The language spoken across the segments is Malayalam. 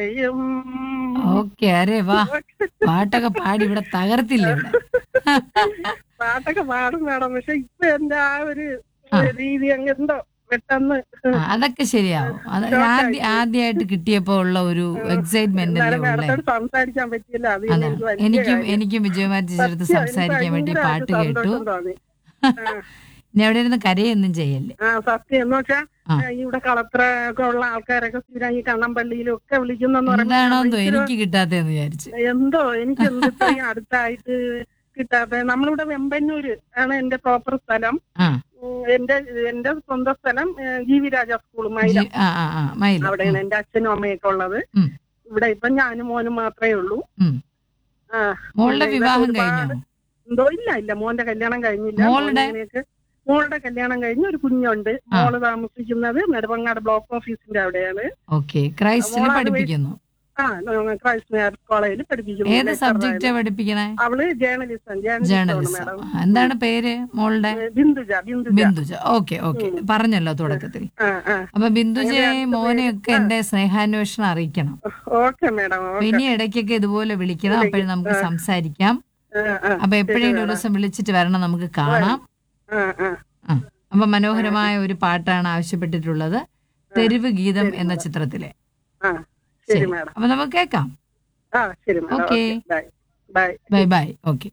ഓക്കെ അരെ വാ പാട്ടൊക്കെ പാടി ഇവിടെ തകർത്തില്ല ഇവിടെ പാട്ടൊക്കെ പാടും മേഡം പക്ഷെ ഇപ്പൊ എന്റെ ആ ഒരു ആ. രീതി അങ്ങ് എന്തോ പെട്ടെന്ന് ആ, അതൊക്കെ ശരിയാവും അത് ആദ്യ ആദ്യമായിട്ട് കിട്ടിയപ്പോ ഉള്ള ഒരു എക്സൈറ്റ്മെന്റ് അല്ലേ എന്നാലും ഉള്ളേ മേഡത്തോട് സംസാരിക്കാൻ പറ്റിയില്ല അത് അതെ എനിക്ക് വലിയ എനിക്കും കാര്യം. എനിക്കും വിജയകുമാർ ചേച്ചിയുടെ സത്യം, എനിക്ക് സംസാരിക്കാൻ വേണ്ടി ഭയങ്കരമായിട്ട് പാട്ട് കേട്ടു സന്തോഷം തോന്നി. ആ. ഇനി അവിടെ ഇരുന്ന് കരയൊന്നും ചെയ്യല്ലേ ആ സത്യം എന്ന് വെച്ചാ ആ. ഏ, ഇവിടെ കളത്ര ഒക്കെ ഉള്ള ആൾക്കാരൊക്കെ സ്ഥിരം ഈ കണ്ണമ്പള്ളിയിലും ഒക്കെ വിളിക്കുന്നെന്ന് എന്താണോ എന്തോ പറയുമ്പോൾ എനിക്ക് കിട്ടാത്തതെന്ന് വിചാരിച്ചു എന്തോ എനിക്ക് എന്ത് ഇത്രയും അടുത്തായിട്ട് കിട്ടാത്ത നമ്മളിവിടെ വെമ്പന്നൂര് ആണ് എന്റെ പ്രോപ്പർ സ്ഥലം ആ ഉം, എന്റെ എന്റെ സ്വന്തം സ്ഥലം ഏ, G V Raja school Mylam ജി- ആ ആ ആ മയില് അവിടെയാണ് എന്റെ അച്ഛനും അമ്മയൊക്കെ ഉള്ളത് ഉം. ഇവിടെ ഇപ്പൊ ഞാനും മോനും മാത്രമേ ഉള്ളൂ ഉം. ആ മോളുടെ ഇവിടെ വിവാഹം ഒരുപാട് കഴിഞ്ഞോ എന്തോ ഇല്ല ഇല്ല മോന്റെ കല്യാണം കഴിഞ്ഞില്ല മോളുടെ? മോന് ഇങ്ങനെയൊക്കെ- മോളുടെ കല്യാണം കഴിഞ്ഞ് ഒരു കുഞ്ഞുണ്ട് മോള് താമസിക്കുന്നത് നെടുമങ്ങാട് ബ്ലോക്ക് ഓഫീസിന്റെ അവിടെയാണ് ഓക്കെ ക്രൈസ്റ്റിൽ മോളത് പഠിപ്പിക്കുന്നു ആ ക്രൈസ്റ്റ് മാരിസ് കോളേജിൽ പഠിപ്പിക്കുന്നു ഏത് lecturer സബ്ജക്റ്റാ ആയിട്ട്. പഠിപ്പിക്കണേ അവള് ജേർണലിസം ജേർണലിസ്റ്റ് ജേർണലിസം മാഡം എന്താണ് പേര് മോളുടെ ബിന്ദുജ ബിന്ദുജ ബിന്ദുജ ഓക്കെ ഓക്കെ പറഞ്ഞല്ലോ തുടക്കത്തിൽ ആ ആ അപ്പൊ ബിന്ദുജയെ അങ്ങനെ മോനെയൊക്കെ എന്റെ സ്നേഹാന്വേഷണം അറിയിക്കണം ഓക്കെ മാഡം അപ്പൊ ഓക്കെ ഇനി ഇടയ്ക്കൊക്കെ ഇതുപോലെ വിളിക്കണം അപ്പോഴും നമുക്ക് സംസാരിക്കാം ആ, ആ, അപ്പൊ എപ്പോഴെങ്കിലും ഒരു madam. ദിവസം വിളിച്ചിട്ട് വരണം നമുക്ക് കാണാം ആ, ആ. ആ. അപ്പൊ മനോഹരമായ ഒരു പാട്ടാണ് ആവശ്യപ്പെട്ടിട്ടുള്ളത് തെരുവ് ഗീതം എന്ന ചിത്രത്തിലെ ആ ശരി ശരി മാഡം അപ്പൊ നമുക്ക് കേൾക്കാം ആ ശരി madam Okay. Bye bye bye bye okay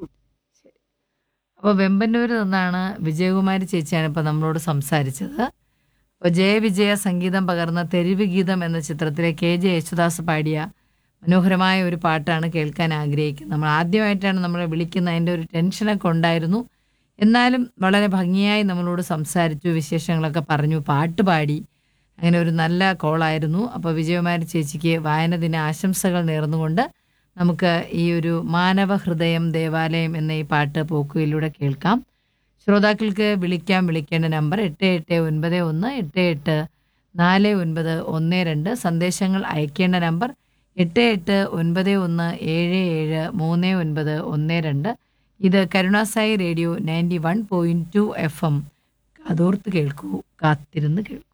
അപ്പോൾ വെമ്പന്നൂര് നിന്നാണ് വിജയകുമാരി ചേച്ചിയാണ് ഇപ്പോൾ നമ്മളോട് സംസാരിച്ചത് അപ്പോൾ ജയവിജയ സംഗീതം പകർന്ന തെരുവ് ഗീതം എന്ന ചിത്രത്തിലെ കെ ജെ യേശുദാസ് പാടിയ മനോഹരമായ ഒരു പാട്ടാണ് കേൾക്കാൻ ആഗ്രഹിക്കുന്നത് നമ്മൾ ആദ്യമായിട്ടാണ് നമ്മളെ വിളിക്കുന്ന അതിൻ്റെ ഒരു ടെൻഷനൊക്കെ ഉണ്ടായിരുന്നു എന്നാലും വളരെ ഭംഗിയായി നമ്മളോട് സംസാരിച്ചു വിശേഷങ്ങളൊക്കെ പറഞ്ഞു പാട്ട് പാടി അങ്ങനെ ഒരു നല്ല കോളായിരുന്നു അപ്പോൾ വിജയകുമാരി ചേച്ചിക്ക് വായന ദിന ആശംസകൾ നേർന്നുകൊണ്ട് നമുക്ക് ഈ ഒരു മാനവ ഹൃദയം ദേവാലയം എന്ന ഈ പാട്ട് പോക്കുവയിലൂടെ കേൾക്കാം ശ്രോതാക്കൾക്ക് വിളിക്കാം വിളിക്കേണ്ട നമ്പർ എട്ട് എട്ട് ഒൻപത് ഒന്ന് എട്ട് എട്ട് നാല് ഒൻപത് ഒന്ന് രണ്ട് സന്ദേശങ്ങൾ അയക്കേണ്ട നമ്പർ എട്ട് എട്ട് ഒൻപത് ഒന്ന് ഏഴ് ഏഴ് മൂന്ന് ഒൻപത് ഒന്ന് രണ്ട് ഇത് Karunasai radio ninety one point two F M കാതോർത്ത് കേൾക്കൂ കാത്തിരുന്ന് കേൾക്കൂ